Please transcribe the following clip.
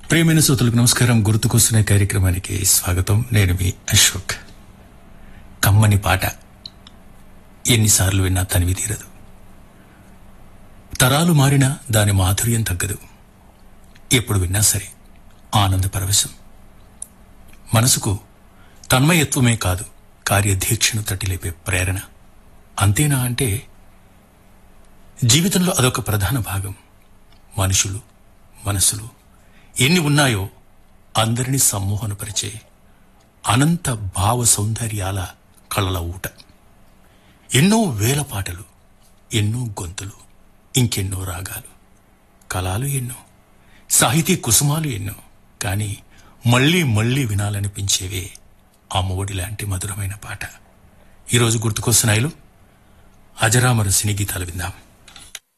ప్రియమైన శ్రోతలకు నమస్కారం గుర్తుకొస్తున్న కార్యక్రమానికి స్వాగతం నేను మీ అశోక్ కమ్మని పాట ఎన్నిసార్లు విన్నా తనివి తీరదు తరాలు మారినా దాని మాధుర్యం తగ్గదు ఎప్పుడు విన్నా సరే ఆనంద పరవశం మనసుకు తన్మయత్వమే కాదు కార్యదీక్షను తట్టిలేపే ప్రేరణ అంతేనా అంటే జీవితంలో అదొక ప్రధాన భాగం మనుషులు మనసులు ఎన్ని ఉన్నాయో అందరినీ సమ్మోహనపరిచే అనంత భావ సౌందర్యాల కళల ఊట ఎన్నో వేల పాటలు ఎన్నో గొంతులు ఇంకెన్నో రాగాలు కళలు ఎన్నో సాహితీ కుసుమాలు ఎన్నో కానీ మళ్ళీ మళ్ళీ వినాలనిపించేవే అమ్మఒడి లాంటి మధురమైన పాట ఈరోజు గుర్తుకొస్తున్నాయిలు అజరామర సినీ గీతాలు విందాం